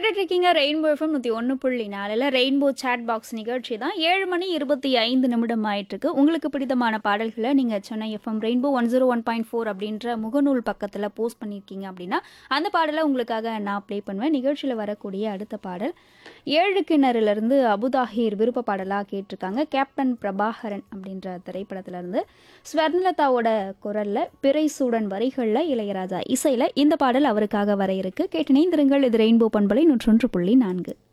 கேட்டுட்டு இருக்கீங்க rainbow FM நூற்றி ஒன்று புள்ளி நாலில் ரெயின்போ சேட் பாக்ஸ் நிகழ்ச்சி தான் ஏழு மணி இருபத்தி ஐந்து நிமிடம் ஆயிட்டிருக்கு உங்களுக்கு பிடித்தமான பாடல்களை நீங்கள் Chennai FM rainbow one zero one point four அப்படின்ற முகநூல் பக்கத்தில் போஸ்ட் பண்ணியிருக்கீங்க அப்படின்னா அந்த பாடலை உங்களுக்காக நான் ப்ளே பண்ணுவேன் நிகழ்ச்சியில் வரக்கூடிய அடுத்த பாடல் ஏழு கிணறுலேருந்து அபுதாஹிர் விருப்ப பாடலாக கேட்டிருக்காங்க கேப்டன் பிரபாகரன் அப்படின்ற திரைப்படத்திலேருந்து ஸ்வர்ணலதாவோட குரலில் பிறை சூடன் வரிகளில் இளையராஜா இசையில் இந்த பாடல் அவருக்காக வர இருக்கு கேட்டு இணைந்திருங்கள் இது ரெயின்போ பண்பலை நூற்றொன்று புள்ளி நான்கு